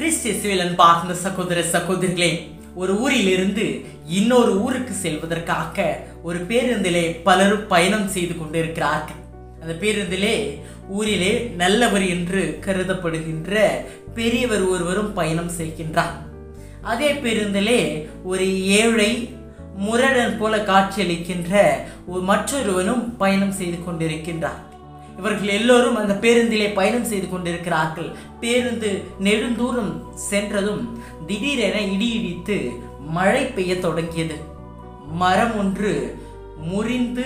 கிறிஸ்டியஸில் அன்பார்ந்த சகோதர சகோதரிகளே ஒரு ஊரிலிருந்து இன்னொரு ஊருக்கு செல்வதற்காக ஒரு பேருந்திலே பலரும் பயணம் செய்து கொண்டிருக்கிறார்கள் அந்த பேருந்திலே ஊரிலே நல்லவர் என்று கருதப்படுகின்ற பெரியவர் ஒருவரும் பயணம் செய்கின்றார் அதே பேருந்திலே ஒரு ஏழை முரடன் போல காட்சியளிக்கின்ற ஒரு மற்றொருவனும் பயணம் செய்து கொண்டிருக்கின்றார் இவர்கள் எல்லோரும் அந்த பேருந்திலே பயணம் செய்து கொண்டிருக்கிறார்கள் பேருந்து நெடுந்தூரம் சென்றதும் திடீரென இடி இடித்து மழை பெய்ய தொடங்கியது மரம் ஒன்று முறிந்து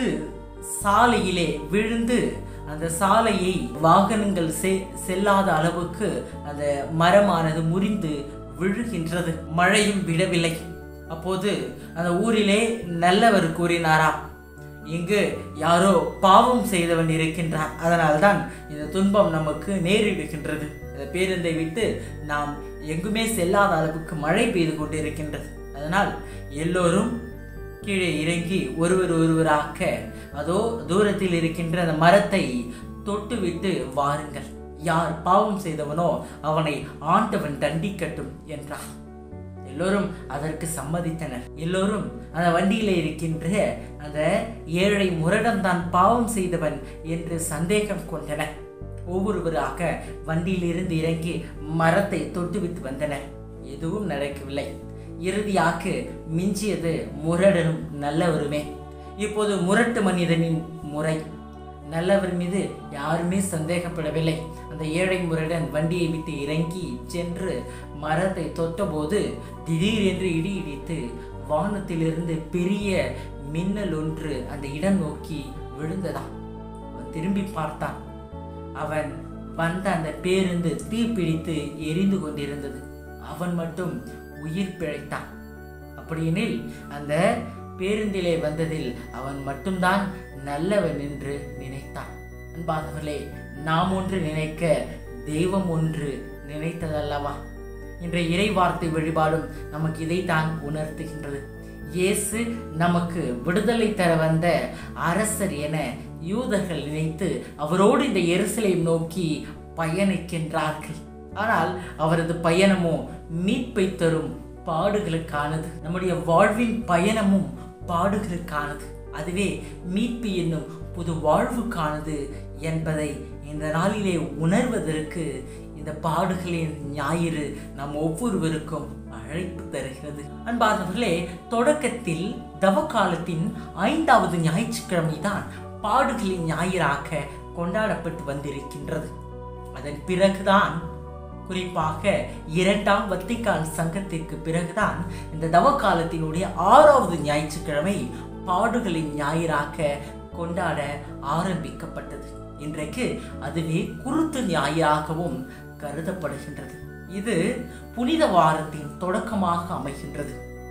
சாலையிலே விழுந்து அந்த சாலையை வாகனங்கள் செ- செல்லாத அளவுக்கு அந்த மரமானது முறிந்து விழுகின்றது மழையும் விடவில்லை அப்போது அந்த ஊரிலே நல்லவர் கூறினாரா இங்கு யாரோ பாவம் செய்தவன் இருக்கின்றான் அதனால்தான் இந்த துன்பம் நமக்கு நேரிடுகின்றது இந்த பேருந்தை விட்டு நாம் எங்குமே செல்லாத அளவுக்கு மழை பெய்து கொண்டிருக்கின்றது அதனால் எல்லோரும் கீழே இறங்கி ஒருவர் ஒருவராக அதோ தூரத்தில் இருக்கின்ற அந்த மரத்தை தொட்டுவிட்டு வாருங்கள் யார் பாவம் செய்தவனோ அவனை ஆண்டவன் தண்டிக்கட்டும் என்றார் எல்லோரும் அதற்கு சம்மதித்தனர் எல்லோரும் அந்த வண்டியில இருக்கின்ற அந்த ஏழை முரடன் தான் பாவம் செய்தவன் என்று சந்தேகம் கொண்டனர் ஒவ்வொருவராக வண்டியிலிருந்து இறங்கி மரத்தை தொட்டுவிட்டு வந்தனர் எதுவும் நடக்கவில்லை இறுதியாக மிஞ்சியது முரடனும் நல்லவருமே இப்போது முரட்டு மனிதனின் முறை நல்லவர் மீது யாருமே சந்தேகப்படவில்லை அந்த ஏழை முரடன் வண்டியை விட்டு இறங்கி சென்று மரத்தை தொட்டபோது திடீரென்று இடி இடித்து வானத்திலிருந்து பெரிய மின்னல் ஒன்று அந்த இடம் நோக்கி விழுந்ததாம் அவன் திரும்பி பார்த்தான் அவன் வந்த அந்த பேருந்து தீப்பிடித்து எரிந்து கொண்டிருந்தது அவன் மட்டும் உயிர் பிழைத்தான் அப்படியெனில் அந்த பேருந்திலே வந்ததில் அவன் மட்டும்தான் நல்லவன் என்று நினைத்தான் அன்பானவர்களே நாம் ஒன்று நினைக்க தெய்வம் ஒன்று நினைத்ததல்லவா இன்றைய இறை வார்த்தை வழிபாடும் நமக்கு இதைத்தான் உணர்த்துகின்றது இயேசு நமக்கு விடுதலை தர வந்த அரசர் என யூதர்கள் நினைத்து அவரோடு இந்த எருசலேம் நோக்கி பயணிக்கின்றார்கள் ஆனால் அவரது பயணமோ மீட்பை தரும் பாடுகளுக்கானது நம்முடைய வாழ்வின் பயணமும் பாடுகளுக்கானது அதுவே மீட்பு என்னும் புது வாழ்வுக்கானது என்பதை இந்த நாளிலே உணர்வதற்கு இந்த பாடுகளின் ஞாயிறு நம் ஒவ்வொருவருக்கும் அழைப்பு தருகிறது அன்பார்ந்தவர்களே தொடக்கத்தில் தவக்காலத்தின் ஐந்தாவது ஞாயிற்றுக்கிழமை தான் பாடுகளின் ஞாயிறாக கொண்டாடப்பட்டு வந்திருக்கின்றது அதன் பிறகுதான் குறிப்பாக இரண்டாம் வத்திக்கான் சங்கத்திற்கு பிறகுதான் இந்த தவக்காலத்தினுடைய ஆறாவது ஞாயிற்றுக்கிழமை பாடுகளின் ஞாயிறாக கொண்டாட ஆரம்பிக்கப்பட்டது இன்றைக்கு அதுவே குருத்து ஞாயிறாகவும் கருதப்படுகின்றது இது புனித வாரத்தின் தொடக்கமாக அமைகின்றது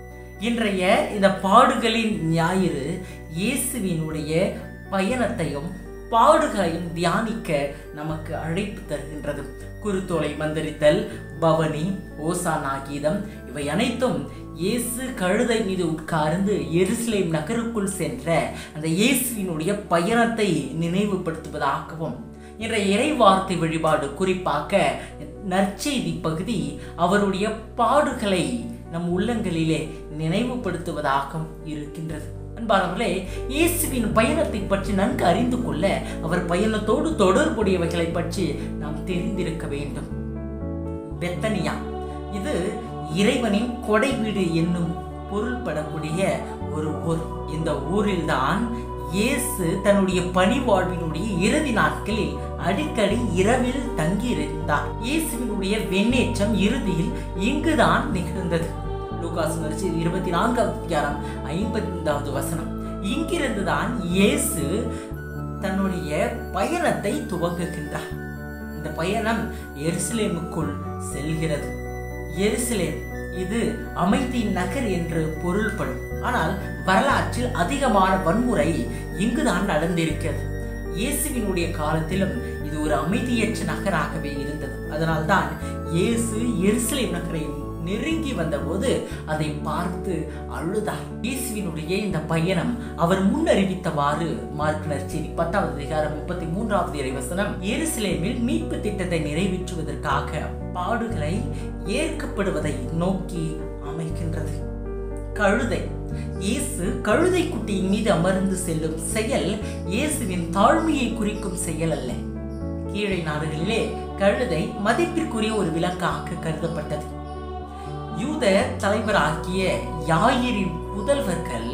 இன்றைய இந்த பாடுகளின் ஞாயிறு இயேசுவினுடைய பயணத்தையும் பாடுகளையும் தியானிக்க நமக்கு அழைப்பு தருகின்றது குருத்தோலை மந்திரித்தல் பவனி ஓசானா கீதம் இவை அனைத்தும் இயேசு கழுதை மீது உட்கார்ந்து எருசலேம் நகருக்குள் சென்ற அந்த இயேசுவினுடைய பயணத்தை நினைவுபடுத்துவதாகவும் இன்றைய இறை வார்த்தை வழிபாடு குறிப்பாக நற்செய்தி பகுதி அவருடைய பாடுகளை நம் உள்ளங்களிலே நினைவுபடுத்துவதாகவும் இருக்கின்றது அன்பானவர்களே இயேசுவின் பயணத்தை பற்றி நன்கு அறிந்து கொள்ள அவர் பயணத்தோடு தொடர்புடையவைகளை பற்றி நாம் தெரிந்திருக்க வேண்டும் பெத்தனியா இது இறைவனின் கொடை வீடு என்னும் பொருள்படக்கூடிய ஒரு ஊர் இந்த ஊரில்தான் இயேசு தன்னுடைய பணி வாழ்வினுடைய இறுதி நாட்களில் அடிக்கடி இரவில் தங்கியிருந்தார் இயேசுவினுடைய வெண்ணேற்றம் இறுதியில் இங்குதான் நிகழ்ந்தது லூகாஸ் நடிச்சு இருபத்தி நான்காவது அதிகாரம் ஐம்பதாவது வசனம் இங்கிருந்துதான் இயேசு தன்னுடைய பயணத்தை துவங்குகின்றார் இந்த பயணம் எருசலேமுக்குள் செல்கிறது எருசலேம் இது அமைதியின் நகர் என்று பொருள்படும் ஆனால் வரலாற்றில் அதிகமான வன்முறை இங்குதான் நடந்திருக்கிறது இயேசுவினுடைய காலத்திலும் இது ஒரு அமைதியற்ற நகராகவே இருந்தது அதனால்தான் இயேசு எருசலேம் நகரை நெருங்கி வந்தபோது அதை பார்த்து அழுதார் இயேசுவினுடைய இந்த பயணம் அவர் முன்னறிவித்தவாறு மார்க் நற்செய்தி பத்தாவது அதிகாரம் முப்பத்தி மூன்றாவது இறைவசனம் எருசலேமில் மீட்பு திட்டத்தை நிறைவேற்றுவதற்காக பாடுகளை ஏற்கப்படுவதை நோக்கி அமைக்கின்றது கழுதை இயேசு கழுதை குட்டியின் மீது அமர்ந்து செல்லும் செயல் இயேசுவின் தாழ்மையை குறிக்கும் செயல் அல்ல கீழே நாடுகளிலே கழுதை மதிப்பிற்குரிய ஒரு விலங்காக கருதப்பட்டது யூத தலைவராகிய யாயிரின் புதல்வர்கள்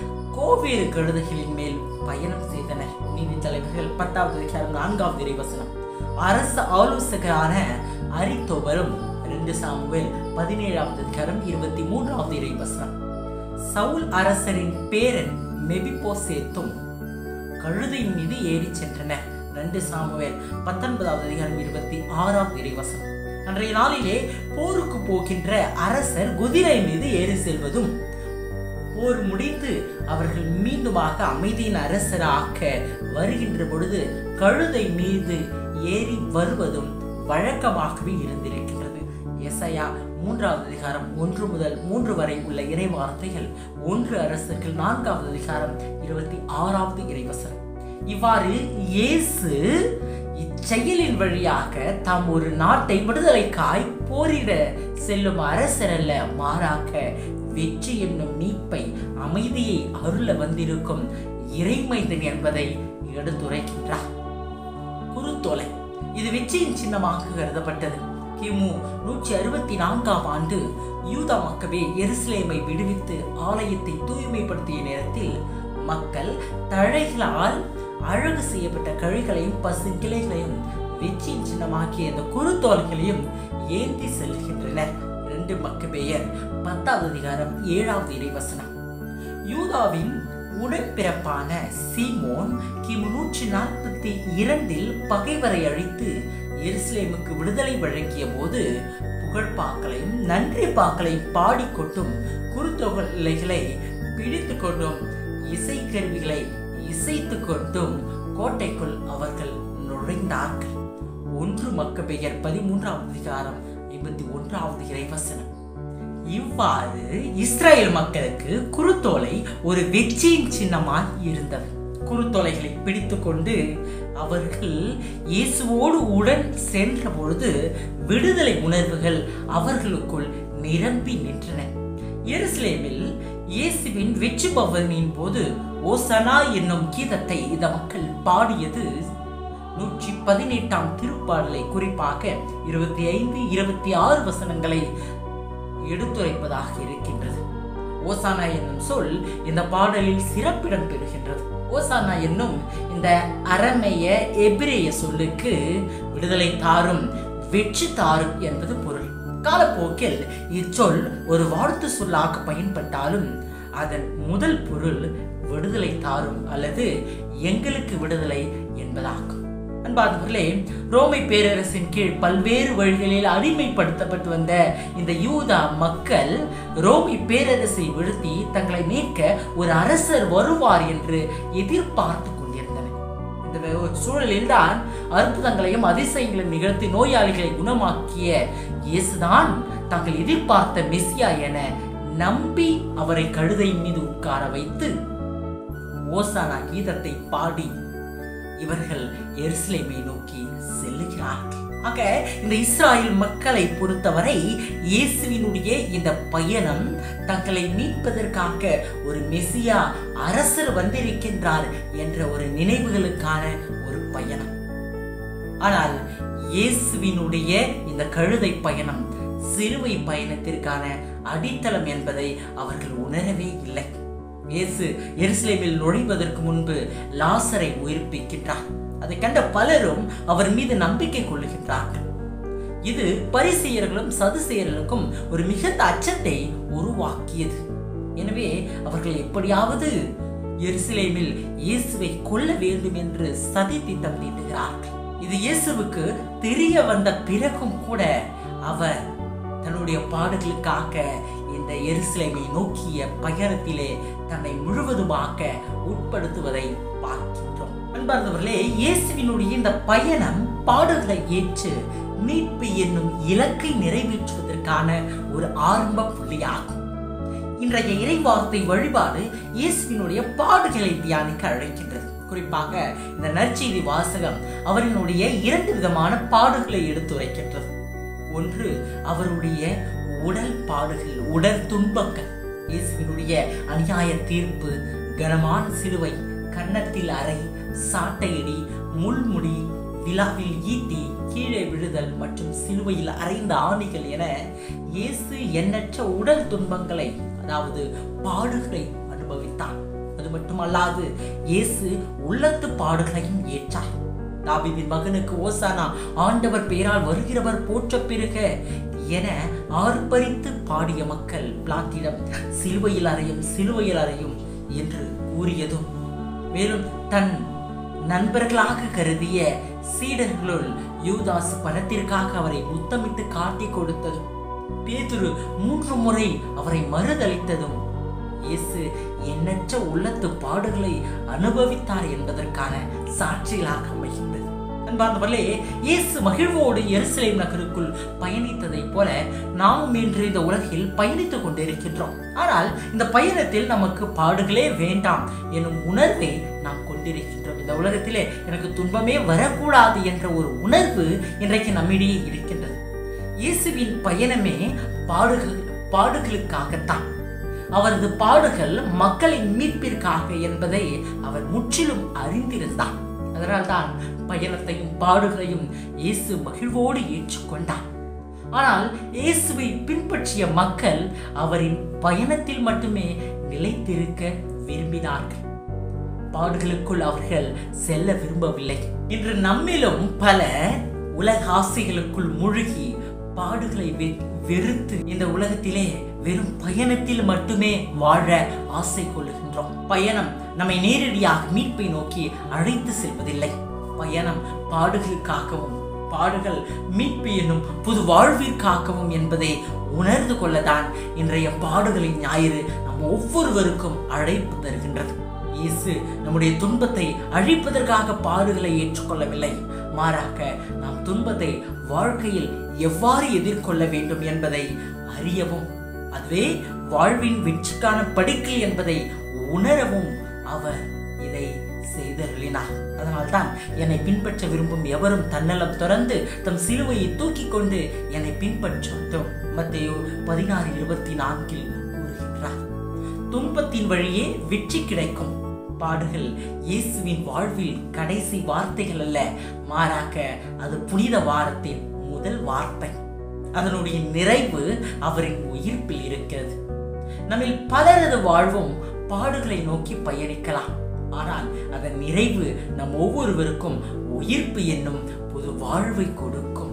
கோவேறு கழுதைகளின் மேல் பயணம் செய்தனர் நீதி தலைவர்கள் பத்தாவது அதிகாரம் நான்காவது இறைவசனம் அரசு ஆலோசகரான அரித்தோபரும் ரெண்டு சாமுவேல் பதினேழாவது அதிகாரம் இருபத்தி மூன்றாவது இறைவசனம் சவுல் அரசரின் பேரன் மெபிபோசேத்தும் கழுதையின் மீது ஏறி சென்றனர் ரெண்டு சாமுவேல் பத்தொன்பதாவது அதிகாரம் இருபத்தி ஆறாவது இறைவசனம் அன்றைய நாளிலே போருக்கு போகின்ற அரசர் குதிரை மீது ஏறி செல்வதும் போர் முடிந்து அவர்கள் மீண்டுமாக அமைதியின் அரசராக வருகின்ற பொழுது கழுதை மீது ஏறி வருவதும் வழக்கமாகவே இருந்திருக்கின்றது எசையா மூன்றாவது அதிகாரம் ஒன்று முதல் மூன்று வரை உள்ள இறை வார்த்தைகள் ஒன்று அரசர்கள் நான்காவது அதிகாரம் இருபத்தி ஆறாவது இறைவசனம் இவ்வாறு இயேசு இச்செயலின் வழியாக தாம் ஒரு நாட்டை விடுதலைக்காய் போரிட செல்லும் அரசர் அல்ல மாறாக வெற்றி என்னும் மீட்பை அமைதியை அருள வந்திருக்கும் இறைமைந்தன் என்பதை எடுத்துரைக்கின்றார் குருத்தோலை இது வெற்றியின் சின்னமாக கருதப்பட்டது கிமு நூற்றி அறுபத்தி நான்காம் ஆண்டு யூதா மக்கவே எருசலேமை விடுவித்து ஆலயத்தை தூய்மைப்படுத்திய நேரத்தில் மக்கள் தழைகளால் அழகு செய்யப்பட்ட கழிகளையும் பசு கிளைகளையும் வெற்றியின் சின்னமாக்கிய இந்த குருத்தோல்களையும் ஏந்தி செல்கின்றனர் ரெண்டு மக்கபேயர் பத்தாவது அதிகாரம் ஏழாவது இறைவசனம் யூதாவின் உடன்பிறப்பான சீமோன் கிமு நூற்றி நாற்பத்தி இரண்டில் பகைவரை அழித்து எருசலேமுக்கு விடுதலை வழங்கிய போது புகழ்பாக்களையும் நன்றி பாக்களையும் பாடிக்கொண்டும் குருத்தொகைகளை பிடித்து கொண்டும் இசைக்கருவிகளை இசைத்து கொண்டும் கோட்டைக்குள் அவர்கள் நுழைந்தார்கள் ஒன்று மக்கபெயர் பதிமூன்றாவது அதிகாரம் ஐம்பத்தி ஒன்றாவது இறைவசனம் இவ்வாறு இஸ்ரேல் மக்களுக்கு குருத்தோலை ஒரு வெற்றியின் சின்னமாய் இருந்தது குருத்தோலைகளை பிடித்து கொண்டு அவர்கள் இயேசுவோடு உடன் சென்ற பொழுது விடுதலை உணர்வுகள் அவர்களுக்குள் நிரம்பி நின்றன எருசலேமில் இயேசுவின் வெற்றி பவனின் போது ஓசனா என்னும் கீதத்தை இந்த மக்கள் பாடியது நூற்றி பதினெட்டாம் திருப்பாடலை குறிப்பாக இருபத்தி ஐந்து இருபத்தி ஆறு வசனங்களை எடுத்துரைப்பதாக இருக்கின்றது ஓசானா என்னும் சொல் இந்த பாடலில் சிறப்பிடம் பெறுகின்றது ஓசானா என்னும் இந்த அரமைய எபிரேய சொல்லுக்கு விடுதலை தாரும் வெற்றி தாரும் என்பது பொருள் காலப்போக்கில் இச்சொல் ஒரு வாழ்த்து சொல்லாக பயன்பட்டாலும் அதன் முதல் பொருள் விடுதலை தாரும் அல்லது எங்களுக்கு விடுதலை என்பதாகும் அன்பார்ந்தவர்களே ரோமை பேரரசின் கீழ் பல்வேறு வழிகளில் அடிமைப்படுத்தப்பட்டு வந்த இந்த யூதா மக்கள் ரோமை பேரரசை வீழ்த்தி தங்களை மீட்க ஒரு அரசர் வருவார் என்று எதிர்பார்த்து கொண்டிருந்தனர் இந்த சூழலில்தான் அற்புதங்களையும் அதிசயங்களையும் நிகழ்த்தி நோயாளிகளை குணமாக்கிய இயேசுதான் தாங்கள் எதிர்பார்த்த மெசியா என நம்பி அவரை கழுதை மீது உட்கார வைத்து ஓசானா கீதத்தை பாடி இவர்கள் எருசலேமை நோக்கி செல்லுகிறார்கள் ஆக இந்த இஸ்ராயல் மக்களை பொறுத்தவரை இயேசுவினுடைய இந்த பயணம் தங்களை மீட்பதற்காக ஒரு மெசியா அரசர் வந்திருக்கின்றார் என்ற ஒரு நினைவுகளுக்கான ஒரு பயணம் ஆனால் இயேசுவினுடைய இந்த கழுதை பயணம் சிலுவை பயணத்திற்கான அடித்தளம் என்பதை அவர்கள் உணரவே இல்லை இயேசு எருசலேமில் நுழைவதற்கு முன்பு லாசரை உயிர்ப்பிக்கின்றார் அதை கண்ட பலரும் அவர் மீது நம்பிக்கை கொள்ளுகின்றார்கள் இது பரிசெயர்களும் சதுசெயர்களுக்கும் ஒரு மிகுந்த அச்சத்தை உருவாக்கியது எனவே அவர்கள் எப்படியாவது எருசலேமில் இயேசுவை கொல்ல வேண்டும் என்று சதி திட்டம் தீட்டுகிறார்கள் இது இயேசுவுக்கு தெரிய வந்த பிறகும் கூட அவர் தன்னுடைய பாடுகளுக்காக இந்த எருசலேமை நோக்கிய பயணத்திலே தன்னை முழுவதுமாக உட்படுத்துவதை பார்க்கின்றோம் அன்பார்ந்தவர்களே இயேசுவினுடைய இந்த பயணம் பாடுகளை ஏற்று மீட்பு என்னும் இலக்கை நிறைவேற்றுவதற்கான ஒரு ஆரம்ப புள்ளியாகும் இன்றைய இறைவார்த்தை வழிபாடு இயேசுவினுடைய பாடுகளை தியானிக்க அழைக்கின்றது குறிப்பாக இந்த நற்செய்தி வாசகம் அவரினுடைய இரண்டு விதமான பாடுகளை எடுத்துரைக்கின்றது ஒன்று அவருடைய உடல் பாடுகள் உடல் துன்பங்கள் இயேசுவினுடைய அநியாய தீர்ப்பு கனமான சிலுவை கன்னத்தில் அறை சாட்டையடி முள்முடி விழாவில் ஈட்டி கீழே விழுதல் மற்றும் சிலுவையில் அறைந்த ஆணிகள் என இயேசு எண்ணற்ற உடல் துன்பங்களை அதாவது பாடுகளை அனுபவித்தார் அது மட்டுமல்லாது இயேசு உள்ளத்து பாடுகளையும் ஏற்றார் தாவீதின் மகனுக்கு ஓசானா ஆண்டவர் பெயரால் வருகிறவர் போற்ற பெருக என ஆர்ப்பரித்து பாடிய மக்கள் பிளாத்திடம் சிலுவையில் அறையும் சிலுவையில் அறையும் என்று கூறியதும் மேலும் தன் நண்பர்களாக கருதிய சீடர்களுள் யூதாஸ் பணத்திற்காக அவரை முத்தமிட்டு காட்டி கொடுத்ததும் பேதுரு மூன்று முறை அவரை மறுதளித்ததும் இயேசு எண்ணற்ற உள்ளத்து பாடுகளை அனுபவித்தார் என்பதற்கான சாட்சிகளாக அமைகின்றது அன்பார்ந்தவர்களே இயேசு மகிழ்வோடு எருசலேம் நகருக்குள் பயணித்ததைப் போல நாம் இன்று இந்த உலகில் பயணித்துக் கொண்டிருக்கின்றோம் ஆனால் இந்த பயணத்தில் நமக்கு பாடுகளே வேண்டாம் எனும் உணர்வை நாம் கொண்டிருக்கின்றோம் இந்த உலகத்திலே எனக்கு துன்பமே வரக்கூடாது என்ற ஒரு உணர்வு இன்றைக்கு நம்மிடையே இருக்கின்றது இயேசுவின் பயணமே பாடுகள் பாடுகளுக்காகத்தான் அவரது பாடுகள் மக்களின் மீட்பிற்காக என்பதை அவர் முற்றிலும் அறிந்திருந்தார் அதனால்தான் பயணத்தையும் பாடுகளையும் இயேசு மகிழ்வோடு ஏற்றுக்கொண்டார் ஆனால் இயேசுவை பின்பற்றிய மக்கள் அவரின் பயணத்தில் மட்டுமே நிலைத்திருக்க விரும்பினார்கள் பாடுகளுக்குள் அவர்கள் செல்ல விரும்பவில்லை இன்று நம்மிலும் பல உலக ஆசைகளுக்குள் மூழ்கி பாடுகளை வெ- வெறுத்து இந்த உலகத்திலே வெறும் பயணத்தில் மட்டுமே வாழ ஆசை கொள்ளுகின்றோம் பயணம் நம்மை நேரடியாக மீட்பை நோக்கி அழைத்து செல்வதில்லை பயணம் பாடுகளுக்காகவும் பாடுகள் மீட்பு என்னும் புது வாழ்விற்காகவும் என்பதை உணர்ந்து கொள்ளதான் இன்றைய பாடுகளின் ஞாயிறு நம் ஒவ்வொருவருக்கும் அழைப்பு தருகின்றது இயேசு நம்முடைய துன்பத்தை அழிப்பதற்காக பாடுகளை ஏற்றுக்கொள்ளவில்லை மாறாக நாம் துன்பத்தை வாழ்க்கையில் எவ்வாறு எதிர்கொள்ள வேண்டும் என்பதை அறியவும் அதுவே வாழ்வின் வெற்றிக்கான படிக்கை என்பதை உணரவும் அவர் இதை செய்தருளினார் அதனால்தான் என்னை பின்பற்ற விரும்பும் எவரும் தன்னலம் துறந்து தம் சிலுவையை தூக்கி கொண்டு என்னை பின்பற்றட்டும் மத்தேயு பதினாறு இருபத்தி நான்கில் கூறுகின்றார் துன்பத்தின் வழியே வெற்றி கிடைக்கும் பாடுகள் இயேசுவின் வாழ்வில் கடைசி வார்த்தைகள் அல்ல மாறாக அது புனித வாரத்தின் முதல் வார்த்தை அதனுடைய நிறைவு அவரின் உயிர்ப்பில் இருக்கிறது நம்மில் பலரது வாழ்வும் பாடுகளை நோக்கி பயணிக்கலாம் ஆனால் அதன் நிறைவு நம் ஒவ்வொருவருக்கும் உயிர்ப்பு என்னும் புது வாழ்வை கொடுக்கும்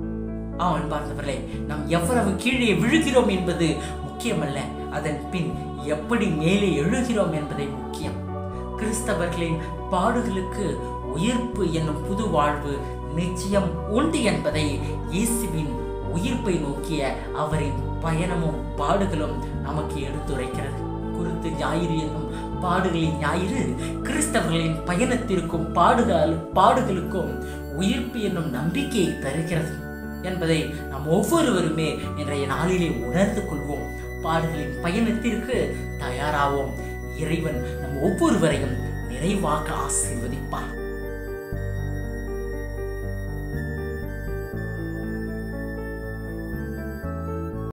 அவன் பார்த்தவர்களே நாம் எவ்வளவு கீழே விழுகிறோம் என்பது முக்கியமல்ல அதன் பின் எப்படி மேலே எழுகிறோம் என்பதை முக்கியம் கிறிஸ்தவர்களின் பாடுகளுக்கு உயிர்ப்பு என்னும் புது வாழ்வு நிச்சயம் உண்டு என்பதை இயேசுவின் உயிர்ப்பை நோக்கிய அவரின் பயணமும் பாடுகளும் நமக்கு எடுத்துரைக்கிறது குருத்து ஞாயிறு என்னும் பாடுகளின் ஞாயிறு கிறிஸ்தவர்களின் பயணத்திற்கும் பாடுகள் பாடுகளுக்கும் உயிர்ப்பு என்னும் நம்பிக்கையை தருகிறது என்பதை நாம் ஒவ்வொருவருமே இன்றைய நாளிலே உணர்ந்து கொள்வோம் பாடுகளின் பயணத்திற்கு தயாராவோம் இறைவன் நம் ஒவ்வொருவரையும் நிறைவாக ஆசீர்வதிப்பார்